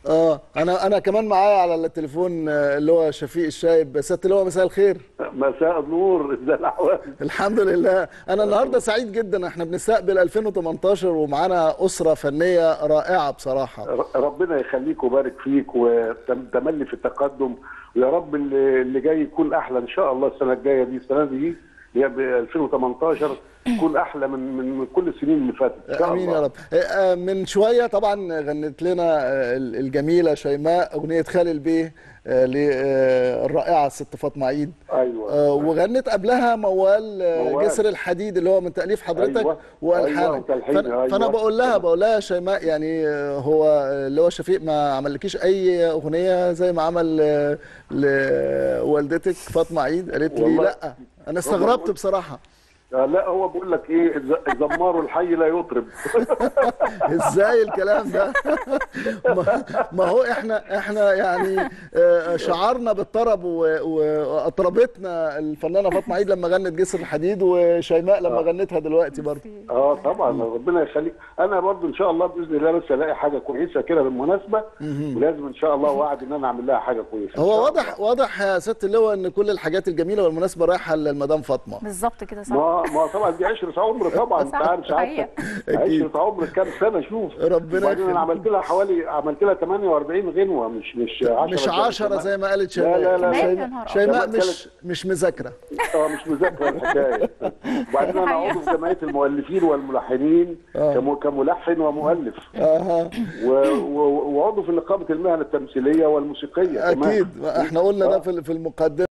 اه انا انا كمان معايا على التليفون آه، اللي هو شفيق الشايب سياده اللواء مساء الخير مساء النور ازي الاحوال الحمد لله انا النهارده سعيد جدا احنا بنستقبل 2018 ومعانا اسره فنيه رائعه بصراحه ر- ربنا يخليك ويبارك فيك وتملي في التقدم ويا رب اللي اللي جاي يكون احلى ان شاء الله السنه الجايه دي السنه دي هي ب 2018 تكون احلى من من من كل السنين اللي فاتت ان شاء امين الله يا رب آه، آه، من شويه طبعا غنت لنا آه، الجميله شيماء اغنيه خالد بيه آه، للرائعه الست فاطمه عيد ايوه آه، وغنت قبلها موال آه، موال. جسر الحديد اللي هو من تاليف حضرتك أيوة. والحانك أيوة، وتلحين، فانا, فأنا أيوة. بقول لها بقول لها يا شيماء يعني آه، هو آه، اللي هو شفيق ما عملكيش اي اغنيه زي ما عمل آه، لوالدتك فاطمه عيد قالت لي والله. لا انا استغربت بصراحه آه، لا هو بيقول لك ايه ز- زمار الحي لا يطرب ازاي الكلام ده ما- ما هو احنا احنا يعني آه، شعرنا بالطرب و- واطربتنا الفنانه فاطمه عيد لما غنت جسر الحديد وشيماء لما غنتها دلوقتي برضه اه طبعا ربنا يخليك انا برضو ان شاء الله باذن الله بس الاقي حاجه كويسه كده بالمناسبه ولازم ان شاء الله وعد ان انا اعمل لها حاجه كويسه إن هو شاء واضح واضح يا ست اللواء ان كل الحاجات الجميله والمناسبه رايحه للمدام فاطمه بالظبط كده صح ما ما طبعا دي عشرة عمر طبعا انت صح، عارف صحيح. ساعتك عشرة عمر كام سنه شوف ربنا وبعدين يخليك. انا عملت لها حوالي عملت لها 48 غنوه مش مش 10 مش عشرة زي ما قالت شيماء لا، لا، لا. كمان يا شيماء, نهار شيماء أبيض. مش مش مذاكره اه مش مذاكره الحكايه وبعدين انا حقيقة. عضو في جمعيه المؤلفين والملحنين آه. كم- كملحن ومؤلف اها و- و- وعضو في نقابه المهن التمثيليه والموسيقيه كمان. اكيد احنا قلنا ده في في المقدمه